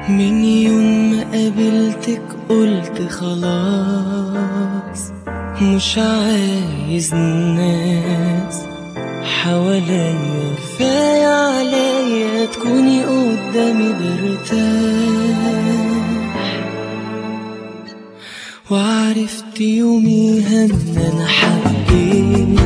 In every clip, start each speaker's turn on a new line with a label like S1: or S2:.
S1: من يوم ما قابلتك قلت خلاص مش عايز ناس حواليا كفاية عليا تكوني قدامي برتاح وعرفت يوميها ان انا حبيت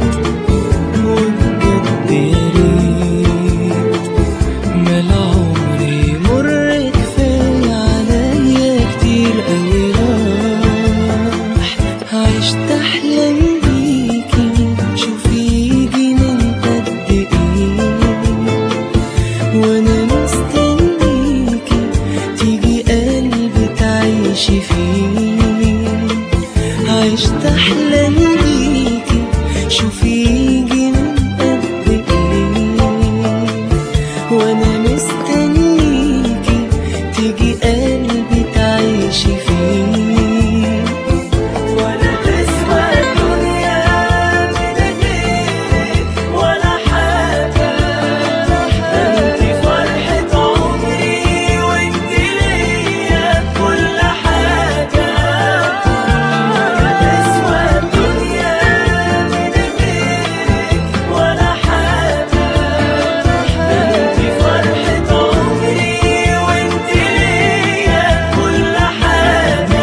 S1: وبجد يا ريت مال عمري مر كفاية عليا كتير قوي راح عشت احلام بيكي شوفي يجي من قد ايه وانا مستنيكي تيجي قلبي تعيشي فيه عشت احلام بيكي شوفي يجي من قد ايه وانا مستنيكي تيجي قلبي تعيشي فيه ولا تسوى الدنيا من غيرك ولا حاجة انت فرحة عمري وانت ليا كل حاجة ولا تسوى الدنيا من غيرك ولا حاجة انت فرحة عمري وانت ليا كل حاجة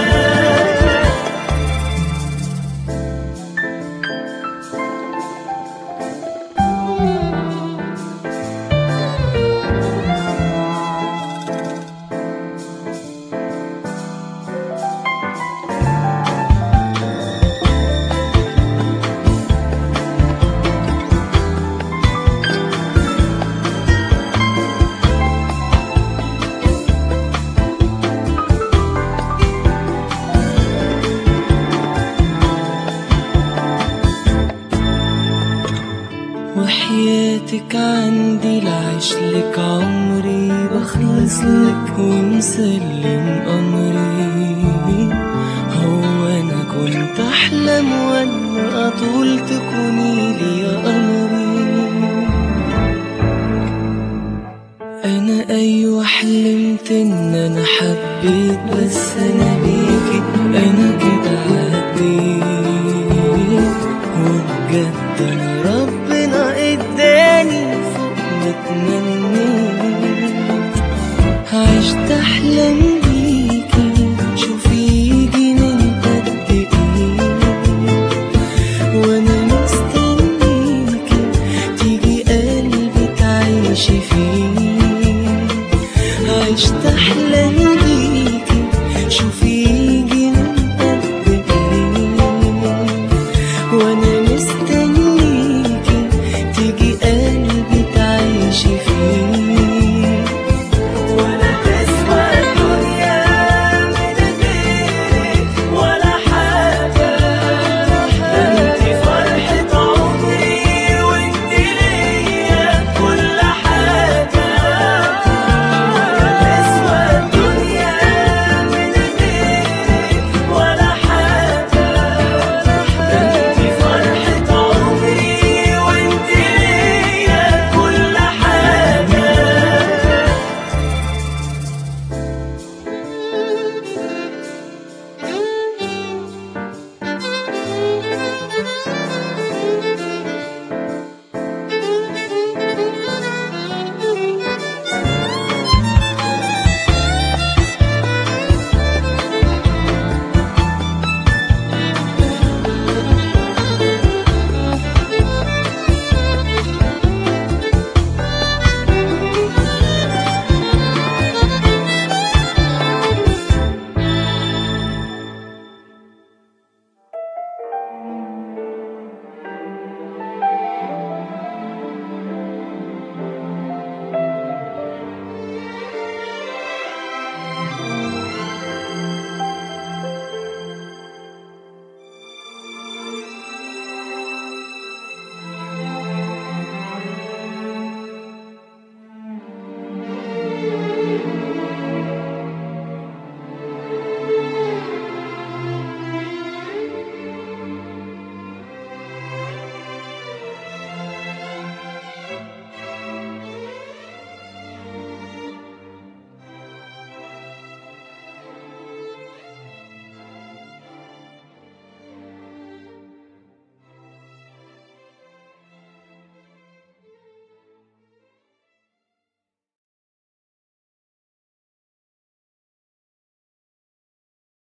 S1: وحياتك عندي لعيش لك عمري بخلص لك ومسلم أمري هو أنا كنت أحلم وأنا أطول تكوني لي يا أمري أنا أيوة حلمت إن أنا حبيت بس أنا بيكي أنا كده عديت وبجد أنا ربنا إداني فوق ما اتمنيت عشت أحلام